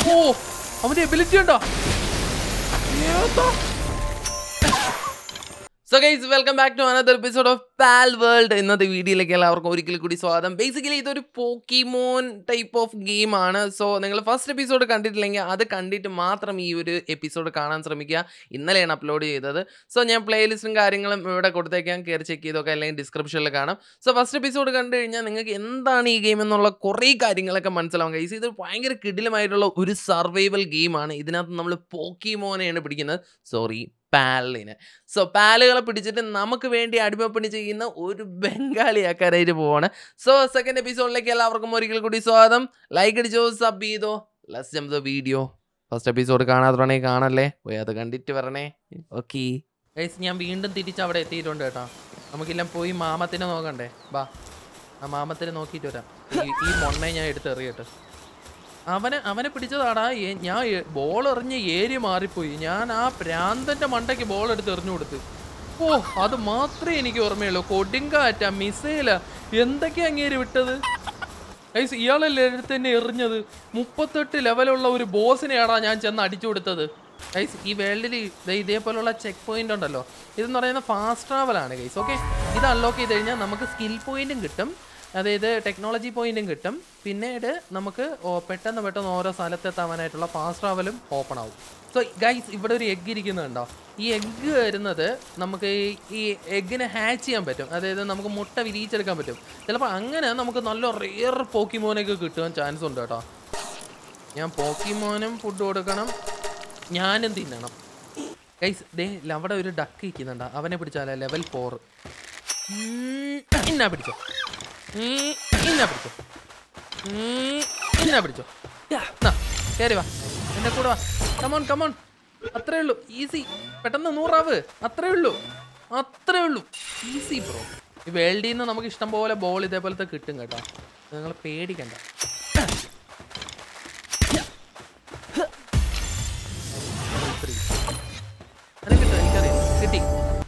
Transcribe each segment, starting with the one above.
ഓ അവന്റെ എബിലിറ്റി ഉണ്ടോ ഏതാ so guys welcome back to another episode of Palworld ഇന്നത്തെ വീഡിയോയിലേക്ക് എല്ലാവർക്കും ഒരിക്കൽ കൂടി സ്വാഗതം ബേസിക്കലി ഇതൊരു പോക്കിമോൻ ടൈപ്പ് ഓഫ് ഗെയിം ആണ് സോ നിങ്ങൾ ഫസ്റ്റ് എപ്പിസോഡ് കണ്ടിട്ടില്ലെങ്കിൽ അത് കണ്ടിട്ട് മാത്രം ഈ ഒരു എപ്പിസോഡ് കാണാൻ ശ്രമിക്കുക ഇന്നലെയാണ് അപ്ലോഡ് ചെയ്തത് സോ ഞാൻ പ്ലേലിസ്റ്റും കാര്യങ്ങളും ഇവിടെ കൊടുത്തേക്കാൻ കയറി ചെക്ക് ചെയ്തൊക്കെ അല്ലെങ്കിൽ ഡിസ്ക്രിപ്ഷനിൽ കാണാം സോ ഫസ്റ്റ് എപ്പിസോഡ് കണ്ടു കഴിഞ്ഞാൽ നിങ്ങൾക്ക് എന്താണ് ഈ ഗെയിം എന്നുള്ള കുറേ കാര്യങ്ങളൊക്കെ മനസ്സിലാവും ഗൈസ് ഇത് ഭയങ്കര കിടിലമായിട്ടുള്ള ഒരു സർവൈവൽ ഗെയിമാണ് ഇതിനകത്ത് നമ്മൾ പോക്കിമോനെയാണ് പിടിക്കുന്നത് സോറി പാലിനെ സോ പാലുകളെ പിടിച്ചിട്ട് നമുക്ക് വേണ്ടി അടിമപ്പണി ചെയ്യുന്ന ഒരു ബംഗാളി ആക്കാരായിട്ട് പോവാണ് സോ സെക്കൻഡ് എപ്പിസോഡിലേക്ക് എല്ലാവർക്കും ഒരിക്കൽ കൂടി സ്വാഗതം ലൈക്ക് അടിച്ചോ സബ് ചെയ്തോ let's jump the video first episode കാണാത്തവണെങ്കിൽ കാണല്ലേ പോയി അത് കണ്ടിട്ട് വരണേ ഓക്കെ ഗൈസ് ഞാൻ വീണ്ടും തിരിച്ച് അവിടെ എത്തിയിട്ടുണ്ട് കേട്ടോ നമുക്കെല്ലാം പോയി മാമത്തിനെ നോക്കണ്ടേ ബാ ആ മാമത്തിനെ നോക്കിയിട്ട് വരാം ഈ ഈ മൊണ്ണെ ഞാൻ എടുത്തെറിയട്ടെ അവനെ അവനെ പിടിച്ചതാടാ ഏ- ഞാൻ ബോൾ എറിഞ്ഞ ഏരിയ മാറിപ്പോയി ഞാൻ ആ പ്രാന്തന്റെ മണ്ടയ്ക്ക് ബോൾ എടുത്ത് എറിഞ്ഞു കൊടുത്ത് ഓ അത് മാത്രമേ എനിക്ക് ഓർമ്മയുള്ളൂ കൊടുങ്കാറ്റ മിസൈല എന്തൊക്കെയാ അങ്ങേര് വിട്ടത് ഗൈസ് ഇയാളല്ലേ എടുത്ത് തന്നെ എറിഞ്ഞത് മുപ്പത്തെട്ട് ലെവലുള്ള ഒരു ബോസിനെയാടാ ഞാൻ ചെന്ന് അടിച്ചു കൊടുത്തത് ഗൈസ് ഈ വേൾഡിൽ ഇതേപോലുള്ള ചെക്ക് പോയിന്റ് ഉണ്ടല്ലോ ഇതെന്ന് പറയുന്നത് ഫാസ്റ്റ് ട്രാവലാണ് ഗൈസ് ഓക്കെ ഇത് അൺലോക്ക് ചെയ്ത് കഴിഞ്ഞാൽ നമുക്ക് സ്കിൽ പോയിന്റും കിട്ടും അതായത് ടെക്നോളജി പോയിന്റും കിട്ടും പിന്നീട് നമുക്ക് ഓ- പെട്ടെന്ന് പെട്ടെന്ന് ഓരോ സ്ഥലത്തെത്താവാനായിട്ടുള്ള ഫാസ്റ്റ് ട്രാവലും ഓപ്പൺ ആവും സോ ഗൈസ് ഇവിടെ ഒരു എഗ്ഗ് ഇരിക്കുന്നുണ്ടോ ഈ എഗ്ഗ് വരുന്നത് നമുക്ക് ഈ- ഈ എഗ്ഗിനെ ഹാച്ച് ചെയ്യാൻ പറ്റും അതായത് നമുക്ക് മുട്ട വിരിയിച്ചെടുക്കാൻ പറ്റും ചിലപ്പോൾ അങ്ങനെ നമുക്ക് നല്ല റെയർ പോക്കിമോനൊക്കെ കിട്ടാൻ ചാൻസ് ഉണ്ട് കേട്ടോ ഞാൻ പോക്കിമോനും ഫുഡ് കൊടുക്കണം ഞാനും തിന്നണം ഗൈസ് ദേ അവിടെ ഒരു ഡക്ക് ഇരിക്കുന്നുണ്ട് അവനെ പിടിച്ചാലേ ലെവൽ ഫോർ ഇന്നാ പിടിച്ചോ ഉം, ഇന്നാ പിടിച്ചോ ഉം, ഇന്നാ പിടിച്ചോ നാ, കേറി വാ എന്റെ കൂടെ വാ കമോൺ കമോൺ അത്രേ ഉള്ളൂ ഈസി പെട്ടെന്ന് നൂറാവ് അത്രേ ഉള്ളൂ അത്രേ ഉള്ളൂ ഈസി ബ്രോ ഈ വേൾഡിൽ നിന്ന് നമുക്ക് ഇഷ്ടം പോലെ ബോൾ ഇതേപോലത്തെ കിട്ടും കേട്ടോ നിങ്ങൾ പേടിക്കണ്ട അത് കിട്ടും എനിക്കറിയാം കിട്ടി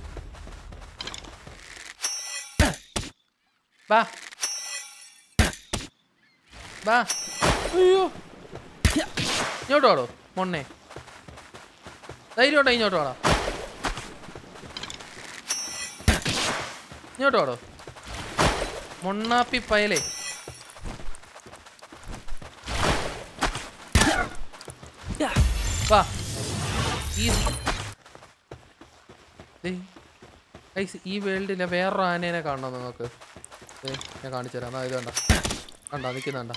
ബാ ബാ അയ്യോ ഇങ്ങോട്ട് വാടോ മൊണ്ണേ ധൈര്യമായിട്ടോ ഇങ്ങോട്ട് വാടാ ഇങ്ങോട്ട് വാടോ മൊണ്ണാപ്പി പയലേ വാ ഈസി ഗൈസ് ഈ വേൾഡിലെ വേറൊരു ആനേനെ കാണണോ നിങ്ങൾക്ക് ദേ, ഞാൻ കാണിച്ചു തരാം എന്നാ ഇത് കണ്ട കണ്ട നിൽക്കുന്നുണ്ട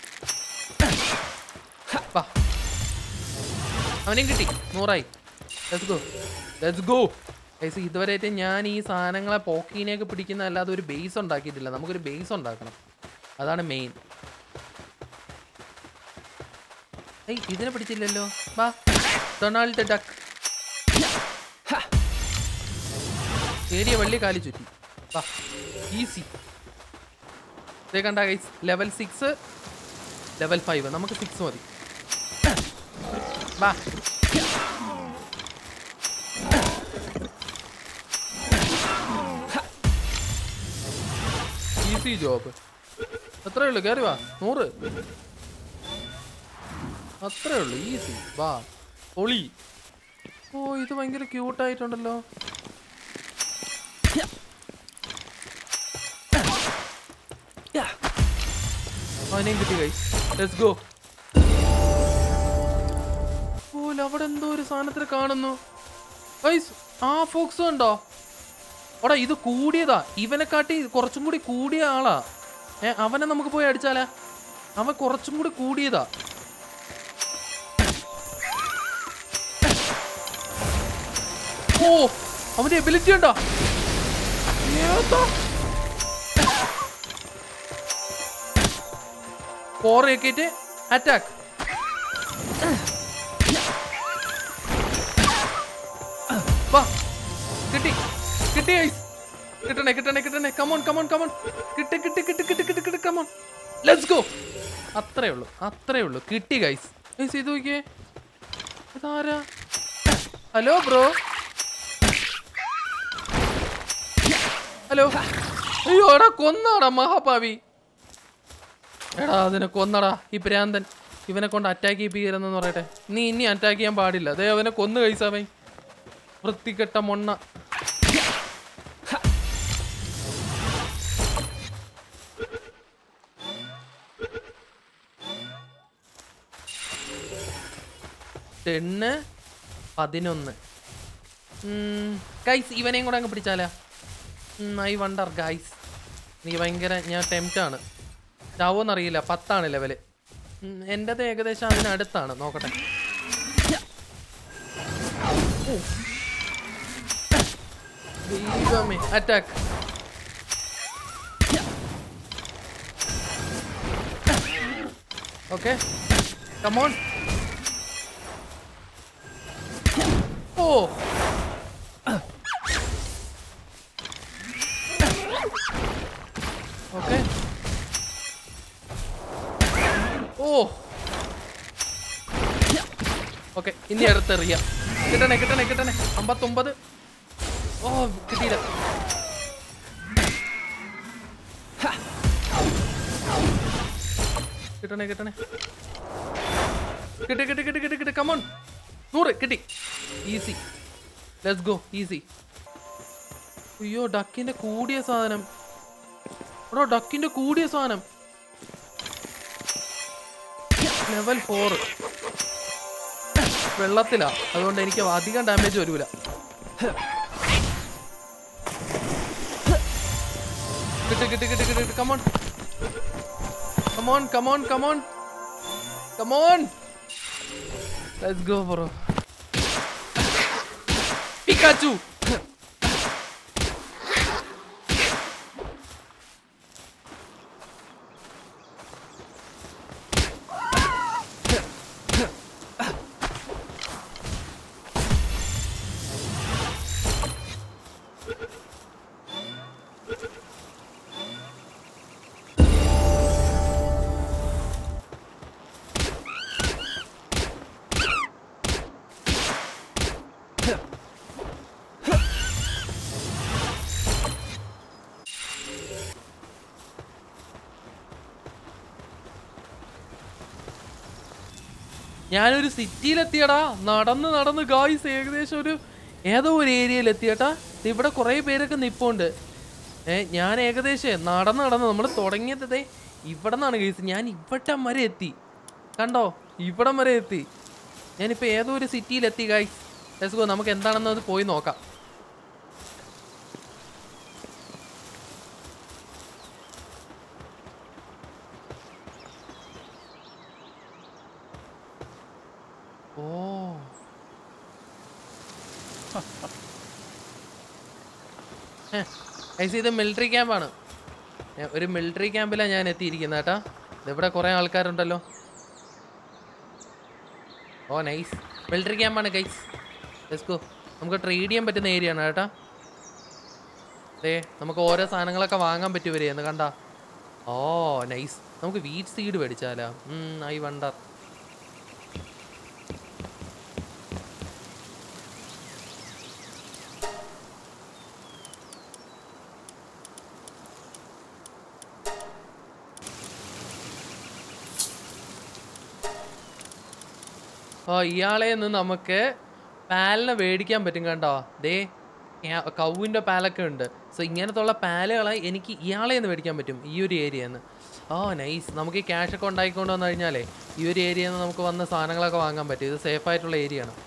വാ അവനെയും കിട്ടി നൂറായി let's go let's go guys ഇതുവരെയായിട്ട് ഞാൻ ഈ സാധനങ്ങളെ പോക്കീനെയൊക്കെ പിടിക്കുന്ന അല്ലാതെ ഒരു ബേസ് ഉണ്ടാക്കിയിട്ടില്ല നമുക്കൊരു ബേസ് ഉണ്ടാക്കണം അതാണ് മെയിൻ ഏയ് ഇതിനെ പിടിച്ചില്ലല്ലോ വാ ഡൊണാൾഡ് ഡക്ക് ഏരിയ വള്ളി കാലി ചുറ്റി വാ ഈസി ഇതേ കണ്ട guys level six level five നമുക്ക് സിക്സ് മതി വാ ഈസി ജോബ് അത്രേ ഉള്ളൂ കയറി വാ നൂറ് അത്രേ ഉള്ളൂ ഈസി വാ പൊളി ഓ ഇത് ഭയങ്കര ക്യൂട്ടായിട്ടുണ്ടല്ലോ അവനെയും കിട്ടി കൈ ലെറ്റ്സ് ഗോ ഓ അവിടെ എന്തോ ഒരു സാധനത്തിൽ കാണുന്നു ഗൈസ് ആ ഫോക്സ് ഉണ്ടോ എടാ ഇത് കൂടിയതാ ഇവനെ കാട്ടി കുറച്ചും കൂടി കൂടിയ ആളാ ഏ അവനെ നമുക്ക് പോയി അടിച്ചാലാ അവൻ കുറച്ചും കൂടി കൂടിയതാ ഓ അവന്റെ എബിലിറ്റി ഉണ്ടോ ഏതാ ഫോർ ഏക്കിട്ട് അറ്റാക്ക് വാ കിട്ടി കിട്ടി guys. കിട്ടണേ കിട്ടണേ കിട്ടണേ കമോൺ കമോൺ കമോൺ കിട്ടി കിട്ടി കിട്ടി കിട്ടി കിട്ടി കിട്ടി കമോൺ ലെറ്റ്സ് ഗോ അത്രേ ഉള്ളൂ അത്രേ ഉള്ളൂ കിട്ടി ഗൈസ് ഗൈസ് ഇത് നോക്കിയേ ഇതാരാ ഹലോ ബ്രോ ഹലോ അയ്യോ എടാ കൊന്നാടാ മഹാപാവി എടാ അതിനെ കൊന്നടാ ഈ പ്രാന്തൻ ഇവനെ കൊണ്ട് അറ്റാക്ക് ചെയ്യിപ്പിക്കരുതെന്ന് പറയട്ടെ നീ ഇനി അറ്റാക്ക് ചെയ്യാൻ പാടില്ല അതേ അവനെ കൊന്നു കഴിച്ചവൻ വൃത്തികെട്ട മൊണ്ണ ടെണ്ണ് പതിനൊന്ന് ഗൈസ് ഇവനെയും കൂടെ അങ്ങ് പിടിച്ചാലാ ഐ വണ്ടർ ഗൈസ് നീ ഭയങ്കര ഞാൻ ടെംപ്റ്റ് ആണ് ചാവോന്നറിയില്ല പത്താണ് ലെവല് എൻ്റെത് ഏകദേശം അതിനടുത്താണ് നോക്കട്ടെ ഓ. ദൈവമേ അറ്റാക്ക് ഓക്കെ കമോൺ ഓ ഓക്കെ ഓ ഓക്കെ ഇനി അടുത്തെറിയാം കിട്ടണേ കിട്ടണേ കിട്ടണേ അമ്പത്തൊമ്പത് ഓ കിട്ടിയില്ല കിട്ടണേ കിട്ടണേ കിട്ടി കിട്ടി കിട്ടി കിട്ടി കിട്ടി കമോൺ നൂറ് കിട്ടി ഈസി ലെറ്റ്സ് ഗോ ഈസി അയ്യോ ഡക്കിന്റെ കൂടിയ സാധനം എടോ ഡക്കിന്റെ കൂടിയ സാധനം ലെവൽ ഫോർ വെള്ളത്തിലാ അതുകൊണ്ട് എനിക്ക് അധികം ഡാമേജ് വരൂല കിട്ടി കിട്ടി കിട്ടി കിട്ടി come on come on come on come on come on let's go bro Pikachu ഞാനൊരു സിറ്റിയിലെത്തിയടാ നടന്ന് നടന്ന് ഗായ്സ് ഏകദേശം ഒരു ഏതോ ഒരു ഏരിയയിൽ എത്തിയട്ടാ ദേ ഇവിടെ കുറേ പേരൊക്കെ നിപ്പുണ്ട് ഏ ഞാൻ ഏകദേശം നടന്ന് നടന്ന് നമ്മൾ തുടങ്ങിയതേ ഇവിടെ നിന്നാണ് ഗൈസ് ഞാൻ ഇവിടം വരെ എത്തി കണ്ടോ ഇവിടം വരെ എത്തി ഞാനിപ്പോൾ ഏതോ ഒരു സിറ്റിയിലെത്തി ഗൈസ് ലെറ്റ്സ് ഗോ നമുക്ക് എന്താണെന്ന് അത് പോയി നോക്കാം ഓ ഐസ് ഇത് മിലിറ്ററി ക്യാമ്പാണ് ഒരു മിലിറ്ററി ക്യാമ്പിലാണ് ഞാൻ എത്തിയിരിക്കുന്നത് കേട്ടാ ഇതിവിടെ കുറേ ആൾക്കാരുണ്ടല്ലോ ഓ നൈസ് മിലിറ്ററി ക്യാമ്പാണ് ഗൈസ് ലെസ്കോ നമുക്ക് ട്രേഡ് ചെയ്യാൻ പറ്റുന്ന ഏരിയ ആണ് കേട്ടാ അതെ നമുക്ക് ഓരോ സാധനങ്ങളൊക്കെ വാങ്ങാൻ പറ്റും ഇവരെന്ന് കണ്ടാ ഓ നൈസ് നമുക്ക് വീറ്റ് സീഡ് മേടിച്ചാലാ ഐ വണ്ടർ ഓ ഇയാളെ നിന്ന് നമുക്ക് പാലിനെ മേടിക്കാൻ പറ്റും കണ്ടോ ദേ ഞാ- കൗവിൻ്റെ പാലൊക്കെ ഉണ്ട് സോ ഇങ്ങനത്തുള്ള പാലുകളെ എനിക്ക് ഇയാളെ നിന്ന് മേടിക്കാൻ പറ്റും ഈ ഒരു ഏരിയയിൽ നിന്ന് ഓ നൈസ് നമുക്ക് ഈ ക്യാഷ് ഒക്കെ ഉണ്ടാക്കിക്കൊണ്ട് വന്നു കഴിഞ്ഞാലേ ഈ ഒരു ഏരിയയിൽ നിന്ന് നമുക്ക് വന്ന സാധനങ്ങളൊക്കെ വാങ്ങാൻ പറ്റും ഇത് സേഫ് ആയിട്ടുള്ള ഏരിയ ആണ്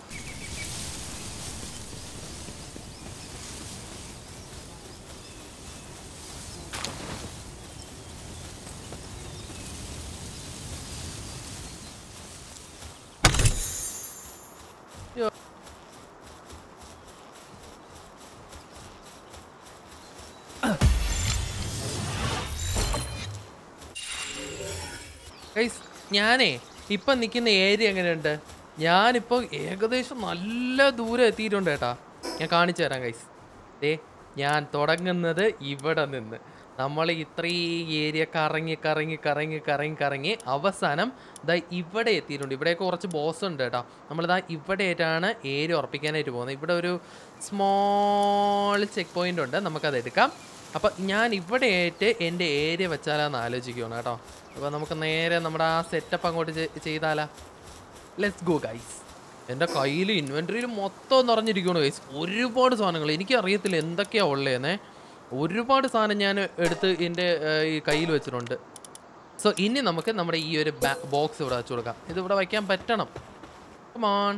ഗൈസ് ഞാനേ ഇപ്പം നിൽക്കുന്ന ഏരിയ എങ്ങനെയുണ്ട് ഞാനിപ്പോൾ ഏകദേശം നല്ല ദൂരം എത്തിയിട്ടുണ്ട് കേട്ടാ ഞാൻ കാണിച്ചു തരാം ഗൈസ് ദേ ഞാൻ തുടങ്ങുന്നത് ഇവിടെ നിന്ന് നമ്മൾ ഇത്രയും ഏരിയ കറങ്ങി കറങ്ങി കറങ്ങി കറങ്ങി കറങ്ങി അവസാനം ദാ ഇവിടെ എത്തിയിട്ടുണ്ട് ഇവിടെയൊക്കെ കുറച്ച് ബോസ് ഉണ്ട് കേട്ടോ നമ്മളിതാ ഇവിടെയായിട്ടാണ് ഏരിയ ഉറപ്പിക്കാനായിട്ട് പോകുന്നത് ഇവിടെ ഒരു സ്മോൾ ചെക്ക് പോയിന്റ് ഉണ്ട് നമുക്കത് എടുക്കാം അപ്പം ഞാൻ ഇവിടെയായിട്ട് എൻ്റെ ഏരിയ വെച്ചാലാന്ന് ആലോചിക്കുകയാണ് കേട്ടോ അപ്പോൾ നമുക്ക് നേരെ നമ്മുടെ ആ സെറ്റപ്പ് അങ്ങോട്ട് ചെ- ചെയ്താലാ ലെറ്റ്സ് ഗോ ഗൈസ് എൻ്റെ കയ്യിൽ ഇൻവെൻട്രിയിൽ മൊത്തം നിറഞ്ഞിരിക്കുകയാണ് ഗൈസ് ഒരുപാട് സാധനങ്ങൾ എനിക്ക് അറിയത്തില്ല എന്തൊക്കെയാണ് ഉള്ളതെന്നേ ഒരുപാട് സാധനം ഞാൻ എടുത്ത് എൻ്റെ ഏർ, ഈ കയ്യിൽ വെച്ചിട്ടുണ്ട് സോ ഇനി നമുക്ക് നമ്മുടെ ഈ ഒരു ബോക്സ് ഇവിടെ വെച്ച് കൊടുക്കാം ഇത് ഇവിടെ വയ്ക്കാൻ പറ്റണം കമോൺ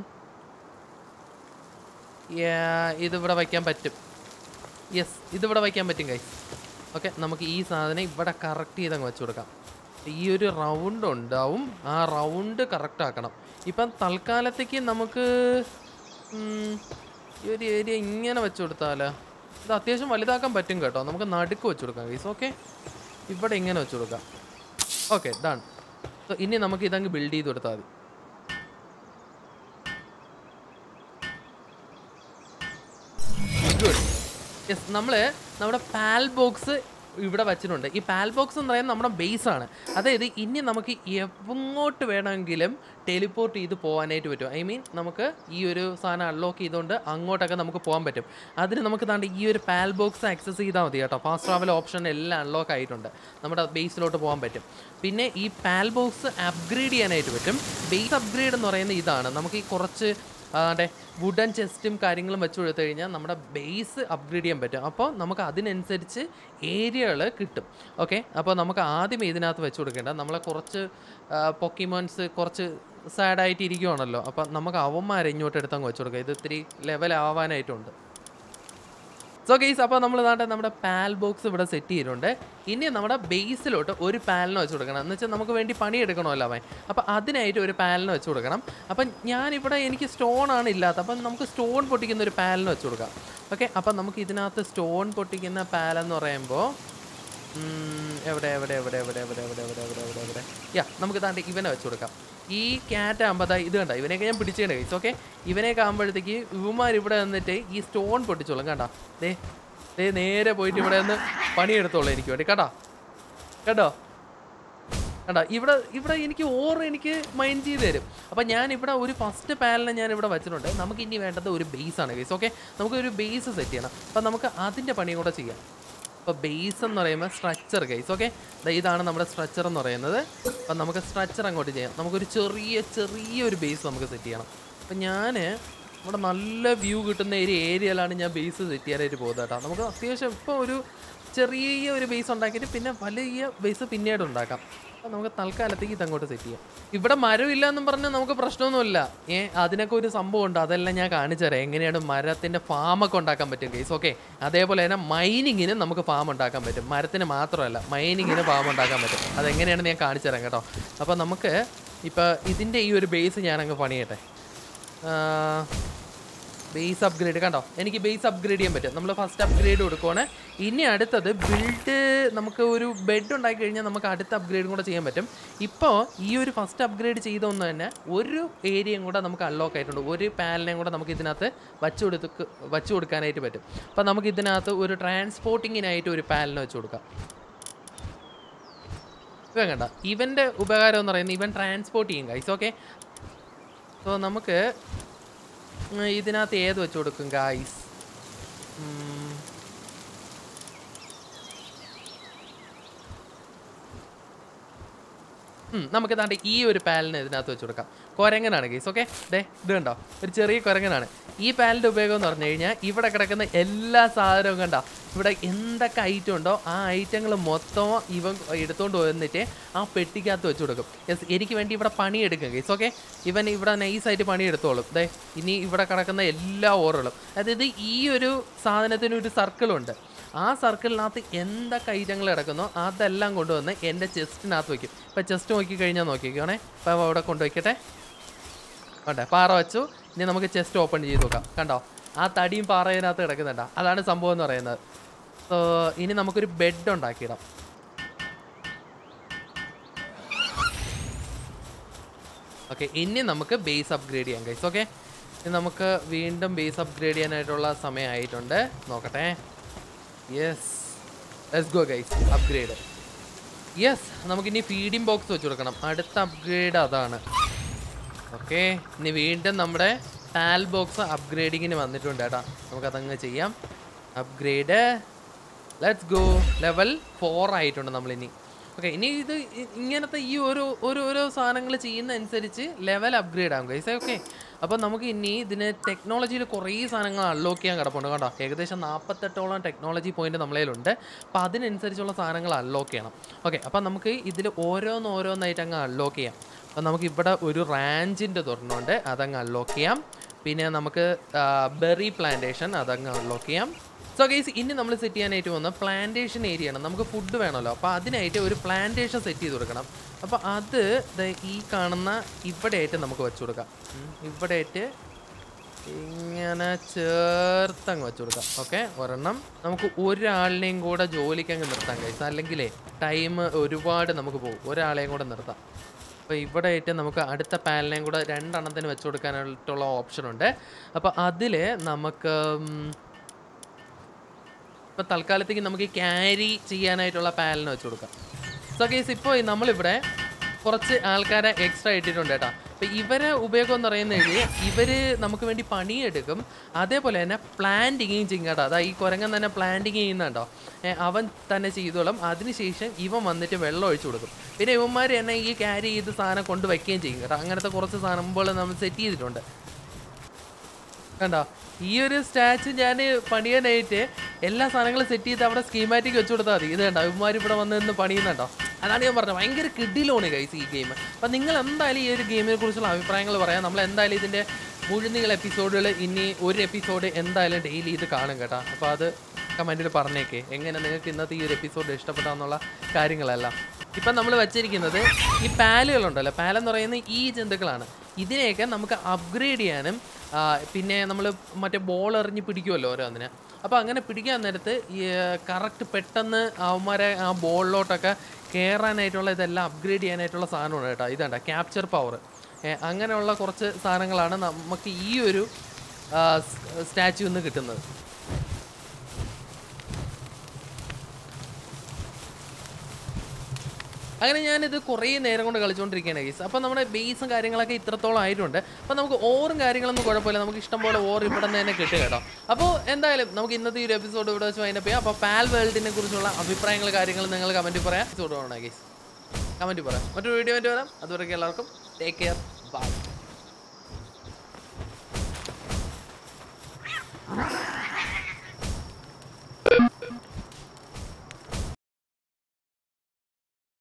ഇതിവിടെ വയ്ക്കാൻ പറ്റും യെസ് ഇതിവിടെ വയ്ക്കാൻ പറ്റും ഗൈസ് ഓക്കെ നമുക്ക് ഈ സാധനം ഇവിടെ കറക്റ്റ് ചെയ്ത് അങ്ങ് വെച്ച് കൊടുക്കാം ഈ ഒരു റൗണ്ട് ഉണ്ടാവും ആ റൗണ്ട് കറക്റ്റ് ആക്കണം ഇപ്പം തൽക്കാലത്തേക്ക് നമുക്ക് ഉം, ഈ ഒരു ഏരിയ ഇങ്ങനെ വെച്ച് കൊടുത്താലോ ഇത് അത്യാവശ്യം വലുതാക്കാൻ പറ്റും കേട്ടോ നമുക്ക് നടുക്ക് വെച്ച് കൊടുക്കാം ഗൈസ് ഓക്കെ ഇവിടെ ഇങ്ങനെ വെച്ച് കൊടുക്കാം ഓക്കെ ഡൺ സോ ഇനി നമുക്ക് ഇതങ്ങ് ബിൽഡ് ചെയ്ത് കൊടുത്താൽ മതി ഗുഡ് യെസ് നമ്മൾ നമ്മുടെ പാൽ ബോക്സ് ഇവിടെ വെച്ചിട്ടുണ്ട് ഈ പാൽ ബോക്സ് എന്ന് പറയുന്നത് നമ്മുടെ ബേസ് ആണ് അതായത് ഇനി നമുക്ക് എങ്ങോട്ട് വേണമെങ്കിലും ടെലിപ്പോർട്ട് ചെയ്ത് പോകാനായിട്ട് പറ്റും ഐ മീൻ നമുക്ക് ഈ ഒരു സാധനം അൺലോക്ക് ചെയ്തുകൊണ്ട് അങ്ങോട്ടൊക്കെ നമുക്ക് പോകാൻ പറ്റും അതിന് നമുക്ക് താണ്ട് ഈ ഒരു പാൽ ബോക്സ് ആക്സസ് ചെയ്താൽ മതി കേട്ടോ ഫാസ്റ്റ് ട്രാവൽ ഓപ്ഷൻ എല്ലാം അൺലോക്ക് ആയിട്ടുണ്ട് നമ്മുടെ ബേസിലോട്ട് പോകാൻ പറ്റും പിന്നെ ഈ പാൽ ബോക്സ് അപ്ഗ്രേഡ് ചെയ്യാനായിട്ട് പറ്റും ബേസ് അപ്ഗ്രേഡ് എന്ന് പറയുന്നത് ഇതാണ് നമുക്ക് ഈ കുറച്ച് അതെ വുഡൻ ചെസ്റ്റും കാര്യങ്ങളും വെച്ച് കൊടുത്തു കഴിഞ്ഞാൽ നമ്മുടെ ബേസ് അപ്ഗ്രേഡ് ചെയ്യാൻ പറ്റും അപ്പോൾ നമുക്ക് അതിനനുസരിച്ച് ഏരിയകൾ കിട്ടും ഓക്കെ അപ്പോൾ നമുക്ക് ആദ്യം ഇതിനകത്ത് വെച്ച് കൊടുക്കേണ്ട നമ്മളെ കുറച്ച് പൊക്കിമോൻസ് കുറച്ച് സാഡായിട്ട് ഇരിക്കുവാണല്ലോ അപ്പോൾ നമുക്ക് അവന്മാരെ ഇങ്ങോട്ട് എടുത്തങ്ങ് വെച്ച് കൊടുക്കുക ഇത് ഇത്തിരി ലെവൽ ആവാനായിട്ടുണ്ട് സോ ഗെയ്സ് അപ്പോൾ നമ്മൾ നാട്ടെ നമ്മുടെ പാൽ ബോക്സ് ഇവിടെ സെറ്റ് ചെയ്തിട്ടുണ്ട് ഇനി നമ്മുടെ ബേസിലോട്ട് ഒരു പാലിനെ വെച്ച് കൊടുക്കണം എന്ന് വെച്ചാൽ നമുക്ക് വേണ്ടി പണി എടുക്കണമല്ലോ അവൻ അപ്പോൾ അതിനായിട്ട് ഒരു പാലിനെ വെച്ച് കൊടുക്കണം അപ്പം ഞാനിവിടെ എനിക്ക് സ്റ്റോൺ ആണ് ഇല്ലാത്ത അപ്പം നമുക്ക് സ്റ്റോൺ പൊട്ടിക്കുന്ന ഒരു പാലിനെ വെച്ച് കൊടുക്കാം ഓക്കെ അപ്പം നമുക്ക് ഇതിനകത്ത് സ്റ്റോൺ പൊട്ടിക്കുന്ന പാലെന്ന് പറയുമ്പോൾ ഉം, എവിടെ എവിടെ എവിടെ എവിടെ എവിടെ എവിടെ എവിടെ എവിടെ എവിടെ എവിടെ യാ നമുക്ക് താണ്ട് ഇവനെ വെച്ച് കൊടുക്കാം ഈ ക്യാറ്റ് ആകുമ്പോൾ ദാ ഇത് കണ്ട ഇവനെയൊക്കെ ഞാൻ പിടിച്ചേണ്ട കഴിച്ചു ഓക്കെ ഇവനെയൊക്കെ ആകുമ്പോഴത്തേക്ക് ഇവന്മാർ ഇവിടെ വന്നിട്ട് ഈ സ്റ്റോൺ പൊട്ടിച്ചോളും കണ്ട ദേ ദേ നേരെ പോയിട്ട് ഇവിടെ നിന്ന് പണിയെടുത്തോളൂ എനിക്ക് വേണ്ടി കേട്ടോ കേട്ടോ കണ്ടോ ഇവിടെ ഇവിടെ എനിക്ക് ഓർ എനിക്ക് മൈൻഡ് ചെയ്ത് തരും അപ്പം ഞാൻ ഇവിടെ ഒരു ഫസ്റ്റ് പാനലിനെ ഞാൻ ഇവിടെ വെച്ചിട്ടുണ്ട് നമുക്ക് ഇനി വേണ്ടത് ഒരു ബേസ് ആണ് ഗൈസ് ഓക്കെ നമുക്ക് ഒരു ബേസ് സെറ്റ് ചെയ്യണം അപ്പം നമുക്ക് അതിൻ്റെ പണിയും കൂടെ ചെയ്യാം അപ്പോൾ ബേസ് എന്ന് പറയുമ്പോൾ സ്ട്രക്ചർ ഗൈസ് ഓക്കെ ഇതാണ് നമ്മുടെ സ്ട്രക്ചർ എന്ന് പറയുന്നത് അപ്പം നമുക്ക് സ്ട്രക്ചർ അങ്ങോട്ട് ചെയ്യാം നമുക്കൊരു ചെറിയ ചെറിയൊരു ബേസ് നമുക്ക് സെറ്റ് ചെയ്യണം അപ്പം ഞാൻ നമ്മുടെ നല്ല വ്യൂ കിട്ടുന്ന ഒരു ഏരിയയിലാണ് ഞാൻ ബേസ് സെറ്റ് ചെയ്യാനായിട്ട് പോകുന്നത് കേട്ടോ നമുക്ക് അത്യാവശ്യം ഇപ്പോൾ ഒരു ചെറിയ ഒരു ബേസ് ഉണ്ടാക്കിയിട്ട് പിന്നെ വലിയ ബേസ് പിന്നീട് ഉണ്ടാക്കാം അപ്പം നമുക്ക് തൽക്കാലത്തേക്ക് ഇതങ്ങോട്ട് സെറ്റ് ചെയ്യാം ഇവിടെ മരമില്ല എന്നും പറഞ്ഞാൽ നമുക്ക് പ്രശ്നമൊന്നുമില്ല ഏ അതിനൊക്കെ ഒരു സംഭവം ഉണ്ട് അതെല്ലാം ഞാൻ കാണിച്ചു തരാം എങ്ങനെയാണ് മരത്തിൻ്റെ ഫാമൊക്കെ ഉണ്ടാക്കാൻ പറ്റും കേസ് ഓക്കെ അതേപോലെ തന്നെ മൈനിങ്ങിന് നമുക്ക് ഫാം ഉണ്ടാക്കാൻ പറ്റും മരത്തിന് മാത്രമല്ല മൈനിങ്ങിന് ഫാം ഉണ്ടാക്കാൻ പറ്റും അതെങ്ങനെയാണെന്ന് ഞാൻ കാണിച്ചു തരാം കേട്ടോ അപ്പോൾ നമുക്ക് ഇപ്പോൾ ഇതിൻ്റെ ഈ ഒരു ബേസ് ഞാനങ്ങ് പണിയട്ടെ ബേസ് അപ്ഗ്രേഡ് കണ്ടോ എനിക്ക് ബേസ് അപ്ഗ്രേഡ് ചെയ്യാൻ പറ്റും നമ്മൾ ഫസ്റ്റ് അപ്ഗ്രേഡ് കൊടുക്കുവാണ് ഇനി അടുത്തത് ബിൽഡ് നമുക്ക് ഒരു ബെഡ് ഉണ്ടാക്കി കഴിഞ്ഞാൽ നമുക്ക് അടുത്ത അപ്ഗ്രേഡും കൂടെ ചെയ്യാൻ പറ്റും ഇപ്പോൾ ഈ ഒരു ഫസ്റ്റ് അപ്ഗ്രേഡ് ചെയ്തൊന്ന് തന്നെ ഒരു ഏരിയയും കൂടെ നമുക്ക് അൺലോക്ക് ആയിട്ടുണ്ട് ഒരു പാനലിനെയും കൂടെ നമുക്ക് ഇതിനകത്ത് വച്ചു കൊടുത്ത് വച്ചു കൊടുക്കാനായിട്ട് പറ്റും അപ്പോൾ നമുക്ക് ഇതിനകത്ത് ഒരു ട്രാൻസ്പോർട്ടിങ്ങിനായിട്ട് ഒരു പാനലിന് വെച്ച് കൊടുക്കാം ഇവൻ കണ്ട ഇവൻ്റെ ഉപകാരം എന്ന് പറയുന്നത് ഇവൻ ട്രാൻസ്പോർട്ട് ചെയ്യും ഗൈസ് ഓക്കെ സോ നമുക്ക് ഉം, ഇതിനകത്ത് ഏത് വെച്ച് കൊടുക്കും ഗായ്സ് നമുക്ക് താണ്ട് ഈ ഒരു പാലിന് ഇതിനകത്ത് വെച്ച് കൊടുക്കാം കുരങ്ങനാണ് ഗൈസ് ഓക്കെ ദേ ഇത് കണ്ടോ ഒരു ചെറിയ കുരങ്ങനാണ് ഈ പാലിൻ്റെ ഉപയോഗം എന്ന് പറഞ്ഞു കഴിഞ്ഞാൽ ഇവിടെ കിടക്കുന്ന എല്ലാ സാധനവും കണ്ടോ ഇവിടെ എന്തൊക്കെ ഐറ്റം ഉണ്ടോ ആ ഐറ്റങ്ങൾ മൊത്തം ഇവൻ എടുത്തുകൊണ്ട് വന്നിട്ട് ആ പെട്ടിക്കകത്ത് വെച്ച് കൊടുക്കും യെസ് എനിക്ക് വേണ്ടി ഇവിടെ പണിയെടുക്കും ഗൈസ് ഓക്കെ ഇവൻ ഇവിടെ നൈസായിട്ട് പണിയെടുത്തോളും ദേ ഇനി ഇവിടെ കിടക്കുന്ന എല്ലാ ഓറുകളും അതായത് ഈ ഒരു സാധനത്തിന് ഒരു സർക്കിളുണ്ട് ആ സർക്കിളിനകത്ത് എന്തൊക്കെ ഐറ്റങ്ങൾ കിടക്കുന്നോ അതെല്ലാം കൊണ്ടുവന്ന് എൻ്റെ ചെസ്റ്റിനകത്ത് വയ്ക്കും ഇപ്പം ചെസ്റ്റ് നോക്കി കഴിഞ്ഞാൽ നോക്കിക്കോണേ ഇപ്പം അവിടെ കൊണ്ടുവയ്ക്കട്ടെ കണ്ടേ പാറ വെച്ചു ഇനി നമുക്ക് ചെസ്റ്റ് ഓപ്പൺ ചെയ്ത് നോക്കാം കണ്ടോ ആ തടിയും പാറയിനകത്ത് കിടക്കുന്നുണ്ടോ അതാണ് സംഭവം എന്ന് പറയുന്നത് സോ ഇനി നമുക്കൊരു ബെഡ് ഉണ്ടാക്കിയിടാം ഓക്കെ ഇനി നമുക്ക് ബേസ് അപ്ഗ്രേഡ് ചെയ്യാം ഗൈസ് ഓക്കെ ഇനി നമുക്ക് വീണ്ടും ബേസ് അപ്ഗ്രേഡ് ചെയ്യാനായിട്ടുള്ള സമയമായിട്ടുണ്ട് നോക്കട്ടെ yes let's go guys upgrade yes നമുക്കിനി ഫീഡിംഗ് ബോക്സ് വെച്ച് കൊടുക്കണം അടുത്ത അപ്ഗ്രേഡ് അതാണ് ഓക്കെ ഇനി വീണ്ടും നമ്മുടെ പാൽ ബോക്സ് അപ്ഗ്രേഡിങ്ങിന് വന്നിട്ടുണ്ട് കേട്ടോ നമുക്കതങ്ങ് ചെയ്യാം upgrade let's go level four ആയിട്ടുണ്ട് നമ്മളിനി ഓക്കെ ഇനി ഇത് ഇ- ഇങ്ങനത്തെ ഈ ഓരോ ഓരോ ഓരോ സാധനങ്ങൾ ചെയ്യുന്ന അനുസരിച്ച് ലെവൽ അപ്ഗ്രേഡ് ആകും ഗൈസ് ഓക്കെ അപ്പോൾ നമുക്ക് ഇനി ഇതിന് ടെക്നോളജിയിൽ കുറേ സാധനങ്ങൾ അൺലോക്ക് ചെയ്യാൻ കിടപ്പുണ്ട് കേട്ടോ ഏകദേശം നാൽപ്പത്തെട്ടോളം ടെക്നോളജി പോയിന്റ് നമ്മളതിലുണ്ട് അപ്പോൾ അതിനനുസരിച്ചുള്ള സാധനങ്ങൾ അൺലോക്ക് ചെയ്യണം ഓക്കെ അപ്പോൾ നമുക്ക് ഇതിൽ ഓരോന്ന് ഓരോന്നായിട്ട് അങ്ങ് അൺലോക്ക് ചെയ്യാം അപ്പോൾ നമുക്ക് ഇവിടെ ഒരു റാഞ്ചിൻ്റെ തുറന്നുണ്ട് അതങ്ങ് അൺലോക്ക് ചെയ്യാം പിന്നെ നമുക്ക് ബെറി പ്ലാന്റേഷൻ അതങ്ങ് അൺലോക്ക് ചെയ്യാം സോ ഗൈസ് ഇനി നമ്മൾ സെറ്റ് ചെയ്യാനായിട്ട് വന്ന പ്ലാന്റേഷൻ ഏരിയ ആണ് നമുക്ക് ഫുഡ് വേണമല്ലോ അപ്പോൾ അതിനായിട്ട് ഒരു പ്ലാന്റേഷൻ സെറ്റ് ചെയ്ത് കൊടുക്കണം അപ്പോൾ അത് ദേ ഈ കാണുന്ന ഇവിടെയായിട്ട് നമുക്ക് വെച്ച് കൊടുക്കാം ഉം, ഇവിടെയായിട്ട് ഇങ്ങനെ ചേർത്തങ്ങ് വെച്ച് കൊടുക്കാം ഓക്കെ ഒരെണ്ണം നമുക്ക് ഒരാളിനെയും കൂടെ ജോലിക്ക് അങ്ങ് നിർത്താം കഴിച്ചു അല്ലെങ്കിലേ ടൈം ഒരുപാട് നമുക്ക് പോകും ഒരാളെയും കൂടെ നിർത്താം അപ്പോൾ ഇവിടെ ആയിട്ട് നമുക്ക് അടുത്ത പാനലിനെയും കൂടെ രണ്ടെണ്ണത്തിന് വെച്ച് കൊടുക്കാനായിട്ടുള്ള ഓപ്ഷൻ ഉണ്ട് അപ്പോൾ അതിൽ നമുക്ക് ഉം, ഇപ്പൊ തൽക്കാലത്തേക്ക് നമുക്ക് ക്യാരി ചെയ്യാനായിട്ടുള്ള പാനലിന് വെച്ച് കൊടുക്കാം സോ കേസ് ഇപ്പോൾ നമ്മളിവിടെ കുറച്ച് ആൾക്കാരെ എക്സ്ട്രാ ഇട്ടിട്ടുണ്ട് കേട്ടോ അപ്പോൾ ഇവരെ ഉപയോഗം എന്ന് പറയുന്നത് ഇവർ നമുക്ക് വേണ്ടി പണിയെടുക്കും അതേപോലെ തന്നെ പ്ലാന്റിങ്ങും ചെയ്യും കേട്ടോ അതാ ഈ കുരങ്ങൻ തന്നെ പ്ലാന്റിങ് ചെയ്യുന്നുണ്ടോ ഏ, അവൻ തന്നെ ചെയ്തോളും അതിനുശേഷം ഇവൻ വന്നിട്ട് വെള്ളം ഒഴിച്ചു കൊടുക്കും പിന്നെ ഇവന്മാർ തന്നെ ഈ ക്യാരി ചെയ്ത് സാധനം കൊണ്ട് വയ്ക്കുകയും ചെയ്യും കേട്ടോ അങ്ങനത്തെ കുറച്ച് സംഭവങ്ങൾ നമ്മൾ സെറ്റ് ചെയ്തിട്ടുണ്ട് കണ്ടോ ഈ ഒരു സ്റ്റാച്ചു ഞാൻ പണിയാനായിട്ട് എല്ലാ സാധനങ്ങളും സെറ്റ് ചെയ്ത് അവിടെ സ്കീമാറ്റിക് വെച്ച് കൊടുത്താൽ മതി ഇത് കണ്ടോ ഇവന്മാർ ഇവിടെ വന്ന് നിന്ന് പണിയുന്നുണ്ടോ അതാണ് ഞാൻ പറഞ്ഞത് ഭയങ്കര കിഡിലോണ് കൈസ് ഈ ഗെയിം അപ്പം നിങ്ങൾ എന്തായാലും ഈ ഒരു ഗെയിമിനെ കുറിച്ചുള്ള അഭിപ്രായങ്ങൾ പറയാം നമ്മൾ എന്തായാലും ഇതിൻ്റെ മുഴുനീള എപ്പിസോഡുകൾ ഇനി ഒരു എപ്പിസോഡ് എന്തായാലും ഡെയിലി ഇത് കാണും കേട്ടോ അപ്പോൾ അത് കമൻറ്റിൽ പറഞ്ഞേക്കേ എങ്ങനെ നിങ്ങൾക്ക് ഇന്നത്തെ ഈ ഒരു എപ്പിസോഡ് ഇഷ്ടപ്പെട്ടാന്നുള്ള കാര്യങ്ങളെല്ലാം ഇപ്പം നമ്മൾ വെച്ചിരിക്കുന്നത് ഈ പാലുകളുണ്ടല്ലോ പാലെന്ന് പറയുന്നത് ഈ ജന്തുക്കളാണ് ഇതിനെയൊക്കെ നമുക്ക് അപ്ഗ്രേഡ് ചെയ്യാനും ആ, പിന്നെ നമ്മൾ മറ്റേ ബോൾ എറിഞ്ഞ് പിടിക്കുമല്ലോ ഓരോന്നിനെ അപ്പോൾ അങ്ങനെ പിടിക്കാൻ നേരത്ത് ഈ കറക്റ്റ് പെട്ടെന്ന് അവന്മാരെ ആ ബോളിലോട്ടൊക്കെ കയറാനായിട്ടുള്ള ഇതെല്ലാം അപ്ഗ്രേഡ് ചെയ്യാനായിട്ടുള്ള സാധനമാണ് കേട്ടോ ഇതാണ്ട ക്യാപ്ചർ പവർ അങ്ങനെയുള്ള കുറച്ച് സാധനങ്ങളാണ് നമുക്ക് ഈ ഒരു സ്റ്റാച്ചു നിന്ന് കിട്ടുന്നത് അങ്ങനെ ഞാനിത് കുറേ നേരം കൊണ്ട് കളിച്ചുകൊണ്ടിരിക്കുകയാണ് ഗൈസ് അപ്പോൾ നമ്മുടെ ബേസും കാര്യങ്ങളൊക്കെ ഇത്രത്തോളം ആയിട്ടുണ്ട് അപ്പോൾ നമുക്ക് ഓറും കാര്യങ്ങളൊന്നും കുഴപ്പമില്ല നമുക്ക് ഇഷ്ടം പോലെ ഓർ ഇവിടെ നിന്ന് തന്നെ കിട്ടും കേട്ടോ അപ്പോൾ എന്തായാലും നമുക്ക് ഇന്നത്തെ ഈ ഒരു എപ്പിസോഡ് ഇവിടെ വെച്ച് വൈൻഡപ്പ് ചെയ്യാം അപ്പോൾ പാൽ വേൾഡിനെ കുറിച്ചുള്ള അഭിപ്രായങ്ങൾ കാര്യങ്ങൾ നിങ്ങൾ കമൻറ്റിൽ പറയാം എപ്പിസോഡ് വേണം ഗൈസ് കമൻറ്റിൽ പറയാം മറ്റൊരു വീഡിയോ ആയിട്ട് വരാം അതുവരെയൊക്കെ എല്ലാവർക്കും ടേക്ക് കെയർ ബൈ